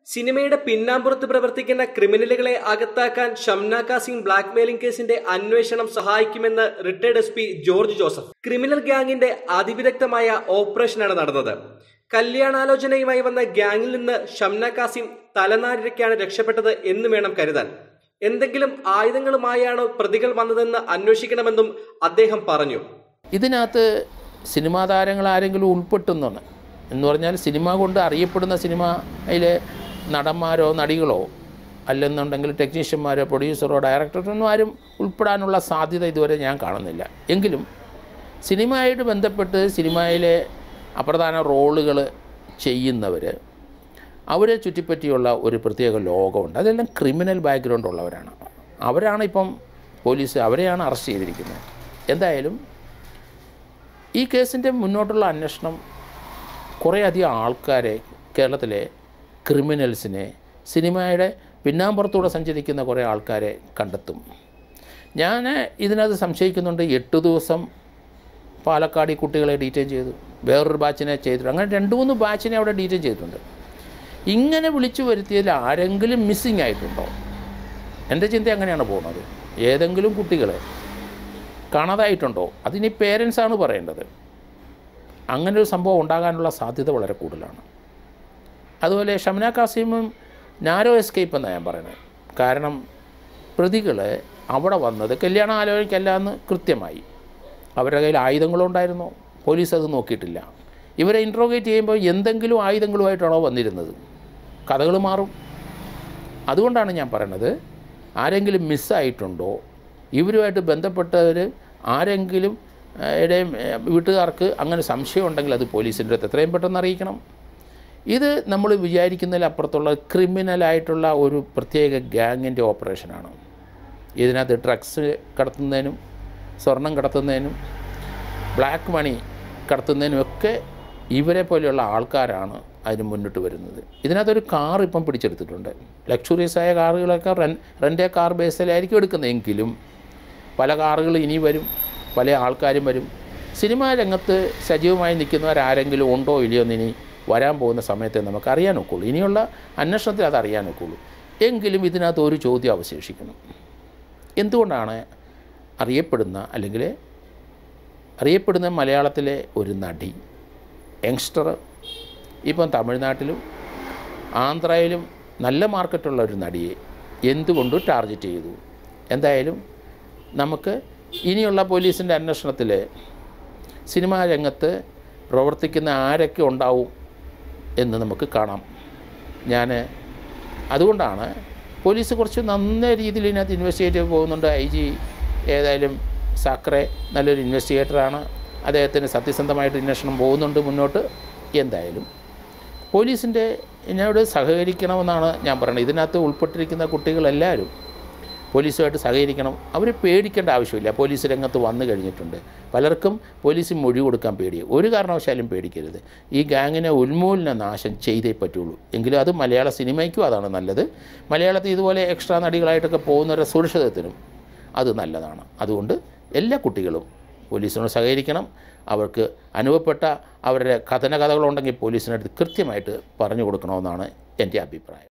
സിനിമയുടെ പിന്നാമ്പുറത്ത് പ്രവർത്തിക്കുന്ന ക്രിമിനലുകളെ അകത്താക്കാൻ ഷംന കാസിം ബ്ലാക്ക് മെയിലിംഗ് കേസിന്റെ അന്വേഷണം സഹായിക്കുമെന്ന് retired S P George Joseph criminal ഗ്യാങ്ങിന്റെ അതിവിദഗ്ധമായ ഓപ്പറേഷനാണ് നടന്നത് കല്യാണാലോചനയുമായി വന്ന ഗ്യാങ്ങിൽ നിന്ന് ഷംന കാസിം തലനാരിഴയ്ക്കാണ് രക്ഷപ്പെട്ടത് എന്ന് വേണം കരുതാൻ എന്തെങ്കിലും ആയുധങ്ങളുമായാണോ പ്രതികൾ വന്നതെന്ന് അന്വേഷിക്കണമെന്നും അദ്ദേഹം പറഞ്ഞു ഇതിനകത്ത് സിനിമാ താരങ്ങൾ ആരെങ്കിലും ഉൾപ്പെട്ടുന്നാണ് എന്ന് പറഞ്ഞാൽ സിനിമ കൊണ്ട് അറിയപ്പെടുന്ന സിനിമയിലെ നടന്മാരോ നടികളോ അല്ലെന്നുണ്ടെങ്കിൽ ടെക്നീഷ്യന്മാരോ പ്രൊഡ്യൂസറോ ഡയറക്ടറോ ഒന്നും ആരും ഉൾപ്പെടാനുള്ള സാധ്യത ഇതുവരെ ഞാൻ കാണുന്നില്ല എങ്കിലും സിനിമയായിട്ട് ബന്ധപ്പെട്ട് സിനിമയിലെ അപ്രധാന റോളുകൾ ചെയ്യുന്നവർ അവരെ ചുറ്റിപ്പറ്റിയുള്ള ഒരു പ്രത്യേക ലോകമുണ്ട് അതെല്ലാം ക്രിമിനൽ ബാക്ക്ഗ്രൗണ്ട് ഉള്ളവരാണ് അവരാണ് ഇപ്പം പോലീസ് അവരെയാണ് അറസ്റ്റ് ചെയ്തിരിക്കുന്നത് എന്തായാലും ഈ കേസിൻ്റെ മുന്നോട്ടുള്ള അന്വേഷണം കുറേയധികം ആൾക്കാരെ കേരളത്തിലെ ക്രിമിനൽസിനെ സിനിമയുടെ പിന്നാമ്പുറത്തൂടെ സഞ്ചരിക്കുന്ന കുറേ ആൾക്കാരെ കണ്ടെത്തും ഞാൻ ഇതിനകത്ത് സംശയിക്കുന്നുണ്ട് എട്ട് ദിവസം പാലക്കാട് ഈ കുട്ടികളെ ഡീറ്റെയിൻ ചെയ്തു വേറൊരു ബാച്ചിനെ ചെയ്തിട്ടുണ്ട് അങ്ങനെ രണ്ട് മൂന്ന് ബാച്ചിനെ അവിടെ ഡീറ്റെയിൻ ചെയ്തിട്ടുണ്ട് ഇങ്ങനെ വിളിച്ചു വരുത്തിയതിൽ ആരെങ്കിലും മിസ്സിങ് ആയിട്ടുണ്ടോ എൻ്റെ ചിന്ത അങ്ങനെയാണ് പോകുന്നത് ഏതെങ്കിലും കുട്ടികൾ കാണാതായിട്ടുണ്ടോ അതിനി പേരൻസാണ് പറയേണ്ടത് അങ്ങനെ ഒരു സംഭവം ഉണ്ടാകാനുള്ള സാധ്യത വളരെ കൂടുതലാണ് അതുപോലെ ഷംന കാസിമും നാരോ എസ്കേപ്പ് എന്നാണ് ഞാൻ പറയുന്നത് കാരണം പ്രതികൾ അവിടെ വന്നത് കല്യാണ ആലോചനയ്ക്കല്ല എന്ന് കൃത്യമായി അവരുടെ കയ്യിൽ ആയുധങ്ങളുണ്ടായിരുന്നോ പോലീസ് അത് നോക്കിയിട്ടില്ല ഇവരെ ഇൻട്രോഗേറ്റ് ചെയ്യുമ്പോൾ എന്തെങ്കിലും ആയുധങ്ങളുമായിട്ടാണോ വന്നിരുന്നത് കഥകൾ മാറും അതുകൊണ്ടാണ് ഞാൻ പറയുന്നത് ആരെങ്കിലും മിസ്സായിട്ടുണ്ടോ ഇവരുമായിട്ട് ബന്ധപ്പെട്ടവർ ആരെങ്കിലും ഏഹ്, ഇടയും ഏഹ്, വീട്ടുകാർക്ക് അങ്ങനെ സംശയം ഉണ്ടെങ്കിൽ അത് പോലീസിൻ്റെ അടുത്ത് എത്രയും പെട്ടെന്ന് അറിയിക്കണം ഇത് നമ്മൾ വിചാരിക്കുന്നതിലപ്പുറത്തുള്ള ക്രിമിനലായിട്ടുള്ള ഒരു പ്രത്യേക ഗ്യാങ്ങിൻ്റെ ഓപ്പറേഷനാണ് ഇതിനകത്ത് ഡ്രഗ്സ് കടത്തുന്നതിനും സ്വർണം കടത്തുന്നതിനും ബ്ലാക്ക് മണി കടത്തുന്നതിനും ഒക്കെ ഇവരെ പോലെയുള്ള ആൾക്കാരാണ് അതിന് മുന്നിട്ട് വരുന്നത് ഇതിനകത്തൊരു കാർ ഇപ്പം പിടിച്ചെടുത്തിട്ടുണ്ട് ലക്ഷറീസ് ആയ കാറുകളൊക്കെ റെൻ റെൻ്റെ കാർ ബേസിലായിരിക്കും എടുക്കുന്നതെങ്കിലും പല കാറുകൾ ഇനി വരും പല ആൾക്കാരും വരും സിനിമാ രംഗത്ത് സജീവമായി നിൽക്കുന്നവരാരെങ്കിലും ഉണ്ടോ ഇല്ലയോ എന്ന് ഇനി വരാൻ പോകുന്ന സമയത്തെ നമുക്ക് അറിയാൻ ഒക്കുള്ളൂ ഇനിയുള്ള അന്വേഷണത്തിൽ അത് അറിയാൻ ഒക്കുള്ളൂ എങ്കിലും ഇതിനകത്ത് ഒരു ചോദ്യം അവശേഷിക്കുന്നു എന്തുകൊണ്ടാണ് അറിയപ്പെടുന്ന അല്ലെങ്കിൽ അറിയപ്പെടുന്ന മലയാളത്തിലെ ഒരു നടി യങ്സ്റ്റർ ഇപ്പം തമിഴ്നാട്ടിലും ആന്ധ്രയിലും നല്ല മാർക്കറ്റുള്ള ഒരു നടിയെ എന്തുകൊണ്ട് ടാർഗറ്റ് ചെയ്തു എന്തായാലും നമുക്ക് ഇനിയുള്ള പോലീസിൻ്റെ അന്വേഷണത്തിൽ സിനിമാ രംഗത്ത് പ്രവർത്തിക്കുന്ന ആരൊക്കെ ഉണ്ടാവും എന്ന് നമുക്ക് കാണാം ഞാൻ അതുകൊണ്ടാണ് പോലീസ് കുറച്ച് നന്ന രീതിയിൽ ഇതിനകത്ത് ഇൻവെസ്റ്റിഗേറ്റ് ചെയ്ത് പോകുന്നുണ്ട് ഐ ജി ഏതായാലും സാക്രെ നല്ലൊരു ഇൻവെസ്റ്റിഗേറ്ററാണ് അദ്ദേഹത്തിന് സത്യസന്ധമായിട്ട് അന്വേഷണം പോകുന്നുണ്ട് മുന്നോട്ട് എന്തായാലും പോലീസിൻ്റെ എന്നോട് സഹകരിക്കണമെന്നാണ് ഞാൻ പറയുന്നത് ഇതിനകത്ത് ഉൾപ്പെട്ടിരിക്കുന്ന കുട്ടികളെല്ലാവരും പോലീസുമായിട്ട് സഹകരിക്കണം അവർ പേടിക്കേണ്ട ആവശ്യമില്ല പോലീസ് രംഗത്ത് വന്നു കഴിഞ്ഞിട്ടുണ്ട് പലർക്കും പോലീസ് മൊഴി കൊടുക്കാൻ പേടി ഒരു കാരണവശാലും പേടിക്കരുത് ഈ ഗാങ്ങിനെ ഉന്മൂലന നാശം ചെയ്തേ പറ്റുള്ളൂ എങ്കിലും അത് മലയാള സിനിമയ്ക്കും അതാണ് നല്ലത് മലയാളത്തിൽ ഇതുപോലെ എക്സ്ട്രാ നടികളായിട്ടൊക്കെ പോകുന്നവരുടെ സുരക്ഷിതത്തിനും അത് നല്ലതാണ് അതുകൊണ്ട് എല്ലാ കുട്ടികളും പോലീസിനോട് സഹകരിക്കണം അവർക്ക് അനുഭവപ്പെട്ട അവരുടെ കഥന കഥകളുണ്ടെങ്കിൽ പോലീസിനടുത്ത് കൃത്യമായിട്ട് പറഞ്ഞു കൊടുക്കണമെന്നാണ് എൻ്റെ അഭിപ്രായം